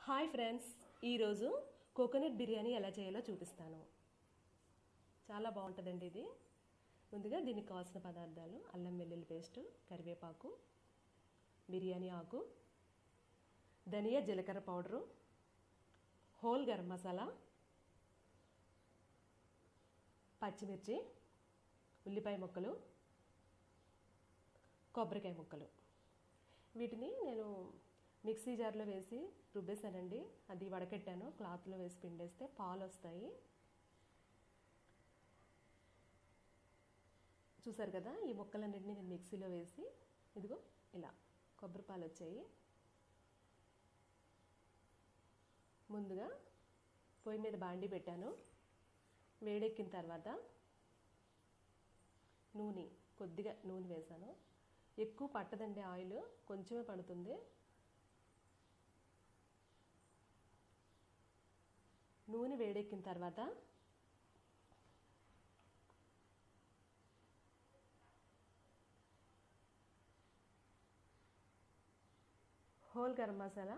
hi friends ఈరోజు coconut biryani ఎలా చేయాలో చూపిస్తాను చాలా బాగుంటుందండి ఇది ముందుగా దీనికి కావాల్సిన పదార్థాలు అల్లం వెల్లుల్లి పేస్ట్ కరివేపాకు బిర్యానీ ఆకు ధనియా జీలకర్ర పౌడరు హోల్ గరం మసాలా పచ్చిమిర్చి ఉల్లిపాయ ముక్కలు కొబ్బరికాయ ముక్కలు వీటిని నేను మిక్సీ జార్లో వేసి రుబ్బేశానండి అది వడకెట్టాను క్లాత్లో వేసి పిండేస్తే పాలు వస్తాయి చూసారు కదా ఈ ముక్కలన్నింటినీ నేను మిక్సీలో వేసి ఇదిగో ఇలా కొబ్బరి పాలు వచ్చాయి ముందుగా పొయ్యి మీద బాండి పెట్టాను వేడెక్కిన తర్వాత నూనె కొద్దిగా నూనె వేసాను ఎక్కువ పట్టదండి ఆయిల్ కొంచెమే పడుతుంది నూనె వేడెక్కిన తర్వాత హోల్ గరం మసాలా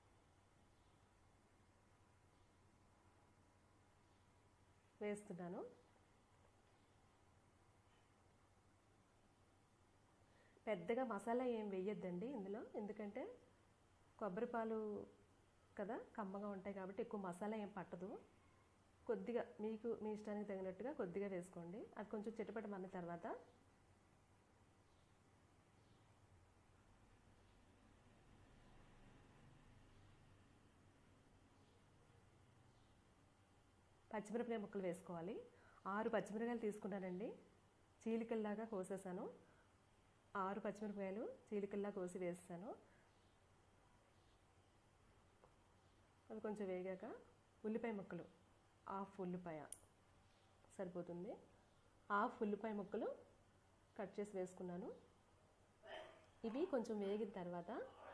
వేస్తున్నాను పెద్దగా మసాలా ఏం వేయొద్దండి ఇందులో ఎందుకంటే కొబ్బరి పాలు కదా కమ్మగా ఉంటాయి కాబట్టి ఎక్కువ మసాలా ఏం పట్టదు కొద్దిగా మీకు మీ ఇష్టానికి తగినట్టుగా కొద్దిగా వేసుకోండి అది కొంచెం చిటపటమన్న తర్వాత పచ్చిమిరపకాయ ముక్కలు వేసుకోవాలి ఆరు పచ్చిమిరపకాయలు తీసుకున్నానండి చీలికల్లాగా కోసేసాను ఆరు పచ్చిమిరపకాయలు చీలికల్లా కోసి వేస్తాను అవి కొంచెం వేగాక ఉల్లిపాయ ముక్కలు హాఫ్ ఉల్లిపాయ సరిపోతుంది హాఫ్ ఉల్లిపాయ ముక్కలు కట్ చేసి వేసుకున్నాను ఇవి కొంచెం వేగిన తర్వాత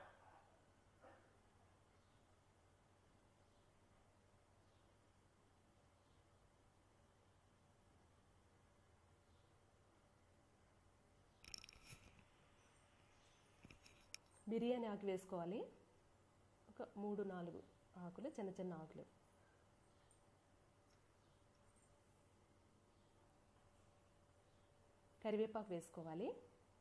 బిర్యానీ ఆకు వేసుకోవాలి ఒక మూడు నాలుగు ఆకులు చిన్న చిన్న ఆకులు కరివేపాకు వేసుకోవాలి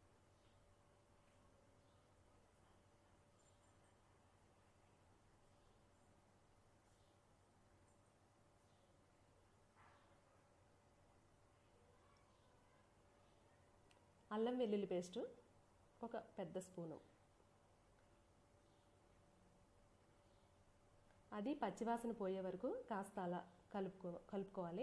అల్లం వెల్లుల్లి పేస్టు ఒక పెద్ద స్పూను అది పచ్చివాసన పోయే వరకు కాస్త అలా కలుపుకో కలుపుకోవాలి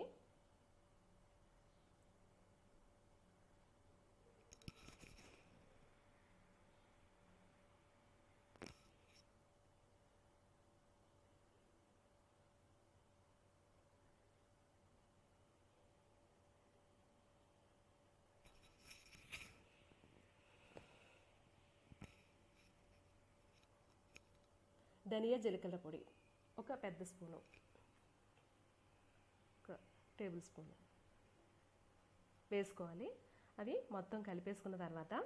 ధనియా జీలకర్ర పొడి ఒక పెద్ద స్పూను ఒక టేబుల్ స్పూన్ వేసుకోవాలి అవి మొత్తం కలిపేసుకున్న తర్వాత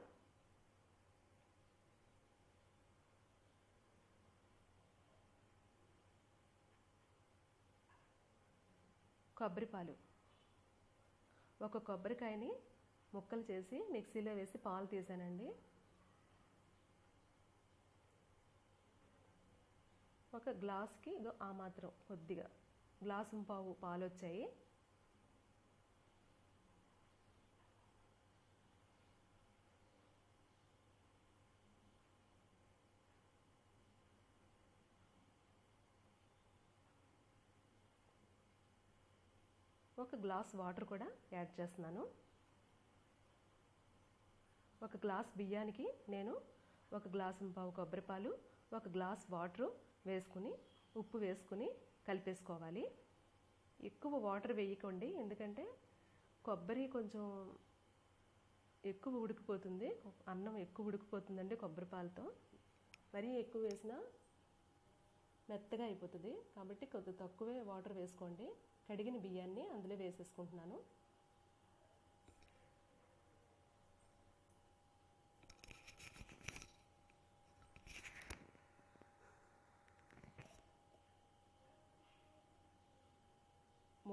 కొబ్బరిపాలు ఒక కొబ్బరికాయని ముక్కలు చేసి మిక్సీలో వేసి పాలు తీసానండి ఒక గ్లాస్కి ఇదో ఆ మాత్రం కొద్దిగా గ్లాసు పావు పాలు వచ్చాయి ఒక గ్లాస్ వాటర్ కూడా యాడ్ చేస్తున్నాను ఒక గ్లాస్ బియ్యానికి నేను ఒక గ్లాసు పావు కొబ్బరి పాలు ఒక గ్లాస్ వాటరు వేసుకుని ఉప్పు వేసుకుని కలిపేసుకోవాలి ఎక్కువ వాటర్ వేయకండి ఎందుకంటే కొబ్బరి కొంచెం ఎక్కువ ఉడికిపోతుంది అన్నం ఎక్కువ ఉడికిపోతుందండి కొబ్బరి పాలతో మరీ ఎక్కువ వేసినా మెత్తగా అయిపోతుంది కాబట్టి కొద్ది తక్కువే వాటర్ వేసుకోండి కడిగిన బియ్యాన్ని అందులో వేసేసుకుంటున్నాను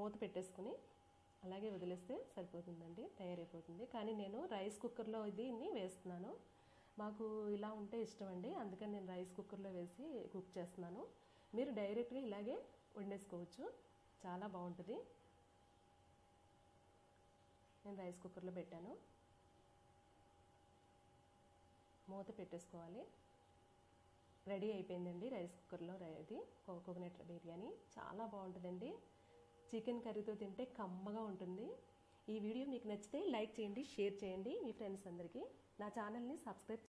మూత పెట్టేసుకుని అలాగే వదిలేస్తే సరిపోతుందండి తయారైపోతుంది కానీ నేను రైస్ కుక్కర్లో దీన్ని వేస్తున్నాను మాకు ఇలా ఉంటే ఇష్టం అండి అందుకని నేను రైస్ కుక్కర్లో వేసి కుక్ చేస్తున్నాను మీరు డైరెక్ట్గా ఇలాగే వండేసుకోవచ్చు చాలా బాగుంటుంది నేను రైస్ కుక్కర్లో పెట్టాను మూత పెట్టేసుకోవాలి రెడీ అయిపోయిందండి రైస్ కుక్కర్లో ఇది కోకోనట్ బిర్యానీ చాలా బాగుంటుందండి చికెన్ కర్రీతో తింటే కమ్మగా ఉంటుంది ఈ వీడియో మీకు నచ్చితే లైక్ చేయండి షేర్ చేయండి మీ ఫ్రెండ్స్ అందరికీ నా ఛానల్ని సబ్స్క్రైబ్